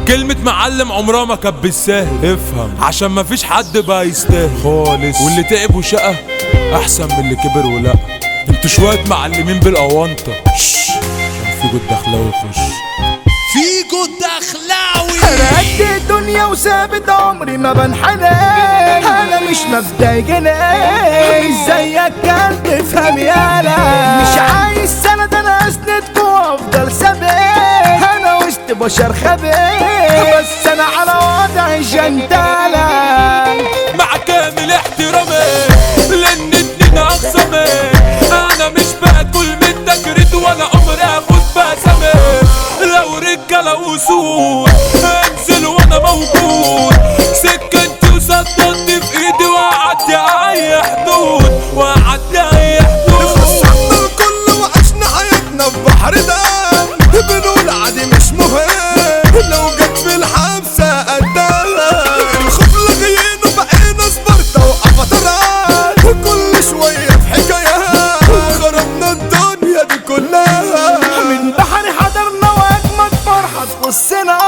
كلمة معلم عمرها ما كانت بالساهل افهم عشان ما فيش حد بقى يستاهل خالص واللي تعب وشقى احسن من اللي كبر ولا انتوا شوية معلمين بالأونطة شش كان في جود دخلاوي يخش فيجو الدخلاوي انا قد الدنيا وثابت عمري ما بنحنى انا مش مبدأ جنيه مش زيك كان تفهم يالا مش عايز سند انا اسندكوا وافضل ثابت انا وسط بشر خبيث بس انا على وضعي جنتالة مع كامل احترامي لان اتنين اخصامي انا مش باكل من تجريد ولا عمري اخد بسمي لو رجاله وسود انزل وانا موجود سكنتي وسطنتي في ايدي واعدي اي حدود واعدي اي حدود فصلنا الكل وعشنا حياتنا في بحر دم بنقول عادي مش مهم لو جت في الحبسة قدها الخوف لغيين وبقينا سبارتا وقفطرات كل شوية في حكايات خربنا الدنيا دي كلها من بحر حضرنا واجمد فرحة تخصنا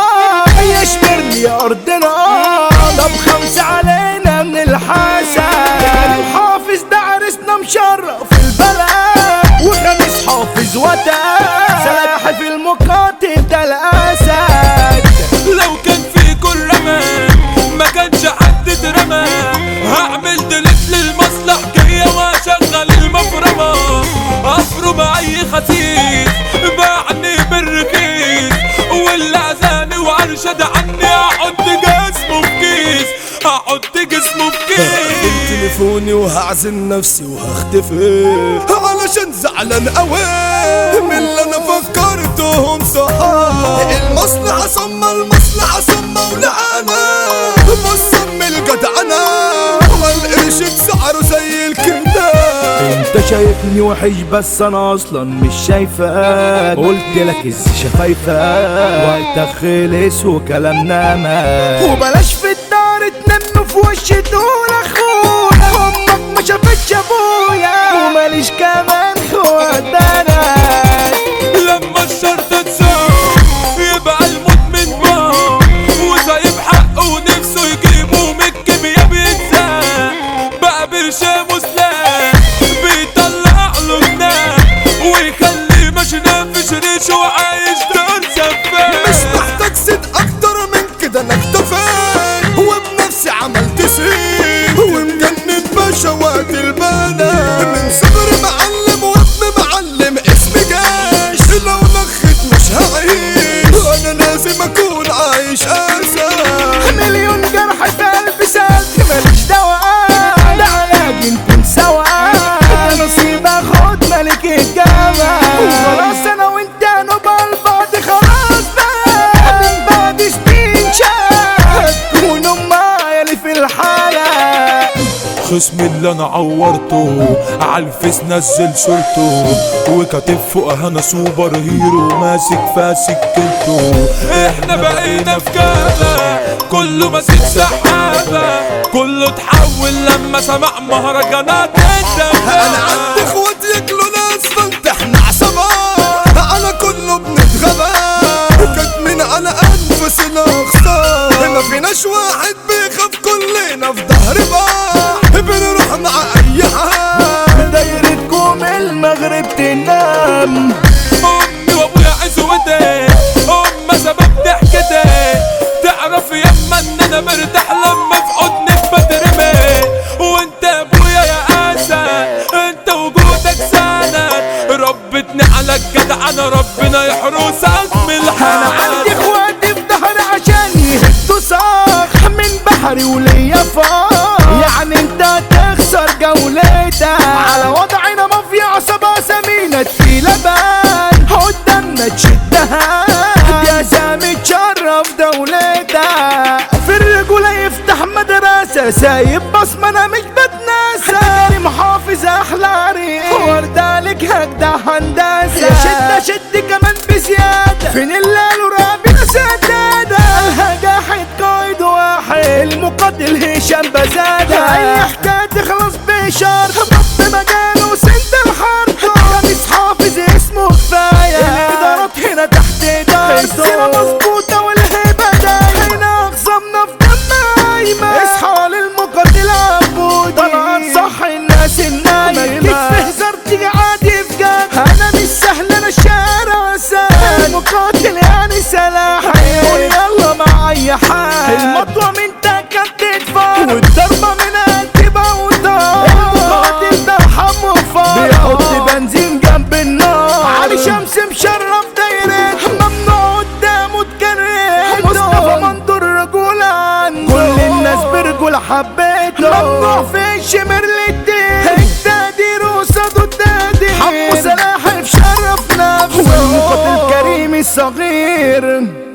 يشمرني يا ارضنا طب خمسة علينا من الحاسة الحافظ ده عرسنا مشرف البلد وخميس حافظ وتا سلاح في المقاتل ده الاسد لو كان في كل رمى ما كانش حد اترمى هعمل ديليت للمصلح جاية واشغل المفرمة افرم اي خسيس باعني بالرخيص واللي عزاني وارشد عني احط جسمه في كيس احط جسمه في كيس تليفوني وهعزل نفسي وهختفي علشان زعلان قوي من اللي انا فكرتهم صحاب المصلحة ثم المصلحة ثم ولعنة بص ام الجدعنة والقرش بسعره زي الكده انت شايفني وحش بس انا اصلا مش شايفك قلت لك ازاي شفايفك وقتك خلص وكلامنا مات وبلاش في الدار تنم في وش تقول اخويا امك ما شافتش ابويا وماليش كمان خدانا لما الشرطة تسوق يبقى المدمن بار وسايب حقه ونفسه يجيبه من الكيميا بيتزاق بقى برشامه سلاح بيطلع له جناح ويخليه ماشي نافش ريشه وعايش دور مش سفاح محتاج صدق اكتر من كده انا اكتفيت وبنفسي عملت سين ومجنن بشوات البنا من صغري معلم وابن معلم اسمي جيش لو نخت مش هعيش انا لازم اكون عايش اسى مليون جرح في قلبي سالك ماليش دواء ده علاج انتم سوا ده نصيب اخد ملك الجمال وخلاص انا وانت نبقى البعض خلاص بقى من بعد سنين شاف تكونوا معايا اللي في الحالة خصمي اللي انا عورته عالفيس نزل صورته وكاتب فوقها انا سوبر هيرو ماسك فاسك كلته احنا بقينا في كذا كله ماسك سحابة كله اتحول لما سمع مهرجانات انا عندي اخوات ياكلوا ناس فانت احنا عصابة على كله بنتغبى كاتمين على انفسنا خسارة ما فيناش واحد بيخاف كلنا في ظهر بعض بنروح مع اي حد دايرتكم المغرب تنام امي وابويا عزوتي هم سبب ضحكتي تعرف يما ان انا مرتاح لما في حضنك بترمي وانت ابويا يا اسد انت وجودك سند ربتني على الجدع انا ربنا يحرسك من انا عندي الحال اخواتي في ظهري عشان يهدوا صاخ من بحري وليا فاق يعني انت هتخسر جولتك على وضعنا مافيا عصابة سمينة تقيلة بان قدامنا تشدها يا سامي تشرف دولتك في الرجولة يفتح مدرسة سايب بصمة انا مش بتناسى انا محافظ احلى عريق وردالك هجدع هندسة يا شدة شد كمان بزيادة فين اللي قالوا رابنا سدادة الهجاحة قائد واحد المقاتل هشام بزادة اي حكاية تخلص بشرط ضب مجاله سند الحرب خميس حافظ اسمه كفاية الادارات هنا تحت ادارته السيرة مظبوطة والهيبة ده والضربة من تبقى وطار المقاتل ده حمو فار بيحط بنزين جنب النار علي شمس مشرف دايرته ممنوع قدامه تكرهته مصطفى منظور رجولة عنده كل الناس برجولة حبيته ممنوع في الشمر للدين التقدير قصاده التقدير حمو سلاحف شرف نفسه والمقاتل كريم الصغير